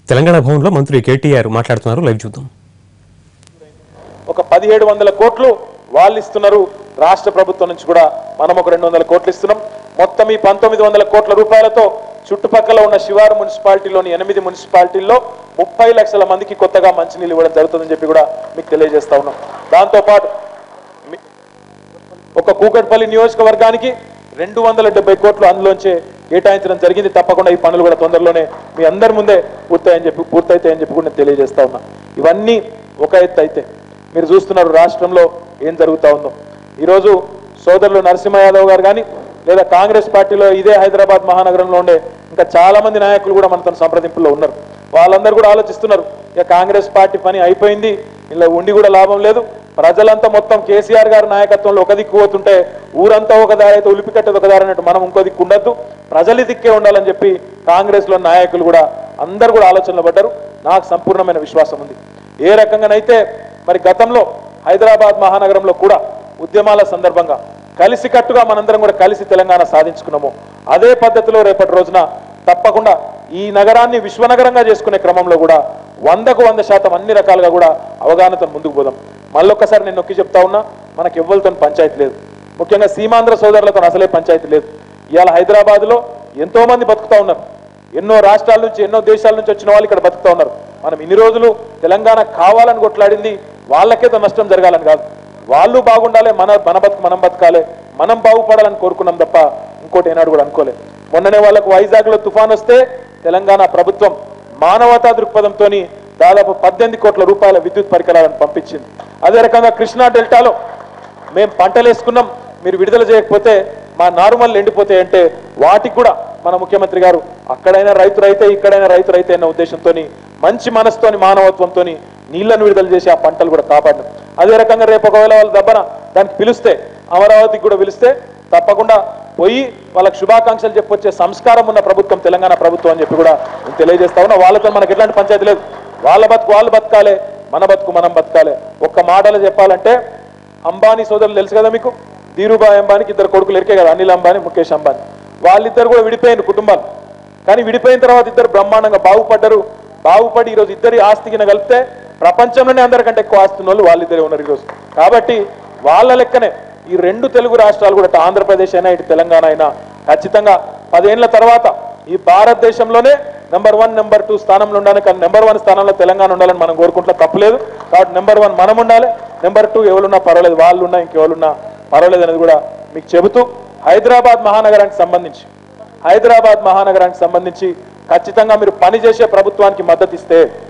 తెలంగాణ భవన్లో మంత్రి కేటీఆర్ మాట్లాడుతున్నారు లైవ్ చూద్దాం ఒక పదిహేడు వందల కోట్లు వాళ్ళు ఇస్తున్నారు రాష్ట్ర ప్రభుత్వం నుంచి కూడా మనం ఒక రెండు వందల కోట్లు ఇస్తున్నాం మొత్తం ఈ పంతొమ్మిది వందల కోట్ల రూపాయలతో చుట్టుపక్కల ఉన్న శివారు మున్సిపాలిటీలోని ఎనిమిది మున్సిపాలిటీల్లో ముప్పై లక్షల మందికి కొత్తగా మంచినీళ్ళు ఇవ్వడం జరుగుతుందని చెప్పి కూడా మీకు తెలియజేస్తా ఉన్నాం దాంతోపాటు మీ- ఒక కూకట్పల్లి నియోజకవర్గానికి రెండు వందల డెబ్బై కోట్లు అందులోంచే కేటాయించడం జరిగింది తప్పకుండా ఈ పనులు కూడా తొందరలోనే మీ అందరి ముందే పూర్తయ్యని చెప్పి పూర్తయితాయని చెప్పి కూడా నేను తెలియజేస్తా ఉన్నా ఇవన్నీ ఒక ఎత్తు అయితే మీరు చూస్తున్నారు రాష్ట్రంలో ఏం జరుగుతా ఉందో ఈరోజు సోదరులు నరసింహ యాదవ్ గారు కానీ లేదా కాంగ్రెస్ పార్టీలో ఇదే హైదరాబాద్ మహానగరంలో ఉండే ఇంకా చాలా మంది నాయకులు కూడా మనతో సంప్రదింపుల్లో ఉన్నారు వాళ్ళందరూ కూడా ఆలోచిస్తున్నారు ఇక కాంగ్రెస్ పార్టీ పని అయిపోయింది ఇలా ఉండి కూడా లాభం లేదు ప్రజలంతా మొత్తం కేసీఆర్ గారి నాయకత్వంలో ఒక దిక్కు పోతుంటే ఊరంతా ఒక దారి అయితే ఉలిపి కట్టేది ఒక దారి అన్నట్టు మనం ఇంకో దిక్కు ఉండద్దు ప్రజలు దిక్కే ఉండాలని చెప్పి కాంగ్రెస్ లో నాయకులు కూడా అందరు కూడా ఆలోచనలో పడ్డారు నాకు సంపూర్ణమైన విశ్వాసం ఉంది ఏ రకంగానైతే మరి గతంలో హైదరాబాద్ మహానగరంలో కూడా ఉద్యమాల సందర్భంగా కలిసికట్టుగా మనందరం కూడా కలిసి తెలంగాణ సాధించుకున్నాము అదే పద్ధతిలో రేపటి రోజున తప్పకుండా ఈ నగరాన్ని విశ్వనగరంగా చేసుకునే క్రమంలో కూడా వందకు వంద శాతం అన్ని రకాలుగా కూడా అవగాహనతో ముందుకు పోదాం మళ్ళొక్కసారి నేను నొక్కి చెప్తా ఉన్నా మనకి ఎవ్వరితో పంచాయతీ లేదు ముఖ్యంగా సీమాంధ్ర సోదరులతో అసలే పంచాయతీ లేదు ఇవాళ హైదరాబాద్లో ఎంతో మంది బతుకుతా ఉన్నారు ఎన్నో రాష్ట్రాల నుంచి ఎన్నో దేశాల నుంచి వచ్చిన వాళ్ళు ఇక్కడ బతుకుతా ఉన్నారు మనం ఇన్ని రోజులు తెలంగాణ కావాలని కొట్లాడింది వాళ్ళకేదో నష్టం జరగాలని కాదు వాళ్ళు బాగుండాలి మన మన బతుకు మనం బతకాలి మనం బాగుపడాలని కోరుకున్నాం తప్ప ఇంకోటి ఏనాడు కూడా అనుకోలేదు మొన్ననే వాళ్ళకు వైజాగ్లో తుఫాన్ వస్తే తెలంగాణ ప్రభుత్వం మానవతా దృక్పథంతో దాదాపు పద్దెనిమిది కోట్ల రూపాయల విద్యుత్ పరికరాలను పంపించింది అదే రకంగా కృష్ణా డెల్టాలో మేము పంటలు వేసుకున్నాం మీరు విడుదల చేయకపోతే మా నారుమల్లు ఎండిపోతాయి అంటే వాటికి కూడా మన ముఖ్యమంత్రి గారు అక్కడైనా రైతు రైతే ఇక్కడైనా రైతు రైతే అన్న ఉద్దేశంతో మంచి మనసుతోని మానవత్వంతో నీళ్లను విడుదల చేసి ఆ పంటలు కూడా కాపాడినాం అదే రకంగా రేపు ఒకవేళ వాళ్ళు దబ్బన దానికి పిలిస్తే అమరావతికి కూడా పిలిస్తే తప్పకుండా పోయి వాళ్ళకి శుభాకాంక్షలు చెప్పొచ్చే సంస్కారం ఉన్న ప్రభుత్వం తెలంగాణ ప్రభుత్వం అని చెప్పి కూడా నేను తెలియజేస్తా ఉన్నా వాళ్ళతో మనకి ఎట్లాంటి పంచాయతీ లేదు వాళ్ళ బతుకు వాళ్ళు బతకాలి మన బతుకు మనం బతకాలి ఒక్క మాటలో చెప్పాలంటే అంబానీ సోదరులు తెలుసు కదా మీకు ధీరుభాయ్ అంబానీకి ఇద్దరు కొడుకులు ఎరికే కదా అనిల్ అంబానీ ముఖేష్ అంబానీ వాళ్ళిద్దరు కూడా విడిపోయిన కుటుంబాలు కానీ విడిపోయిన తర్వాత ఇద్దరు బ్రహ్మాండంగా బాగుపడ్డారు బాగుపడి ఈరోజు ఇద్దరి ఆస్తికి కలిపితే ప్రపంచంలోనే అందరికంటే ఎక్కువ ఆస్తి ఉన్న వాళ్ళు వాళ్ళిద్దరే ఉన్నారు ఈరోజు కాబట్టి వాళ్ళ లెక్కనే ఈ రెండు తెలుగు రాష్ట్రాలు కూడా ఇటు ఆంధ్రప్రదేశ్ అయినా ఇటు తెలంగాణ అయినా ఖచ్చితంగా పదేళ్ల తర్వాత ఈ భారతదేశంలోనే నెంబర్ వన్ నెంబర్ టూ స్థానంలో ఉండాలి కానీ నెంబర్ వన్ స్థానంలో తెలంగాణ ఉండాలని మనం కోరుకుంటే తప్పలేదు కాబట్టి నెంబర్ వన్ మనం ఉండాలి నెంబర్ టూ ఎవరున్నా పర్వాలేదు వాళ్ళు ఉన్నా ఇంకెవరున్నా పర్వాలేదు అనేది కూడా మీకు చెబుతూ హైదరాబాద్ మహానగరానికి సంబంధించి హైదరాబాద్ మహానగరానికి సంబంధించి ఖచ్చితంగా మీరు పనిచేసే ప్రభుత్వానికి మద్దతు ఇస్తే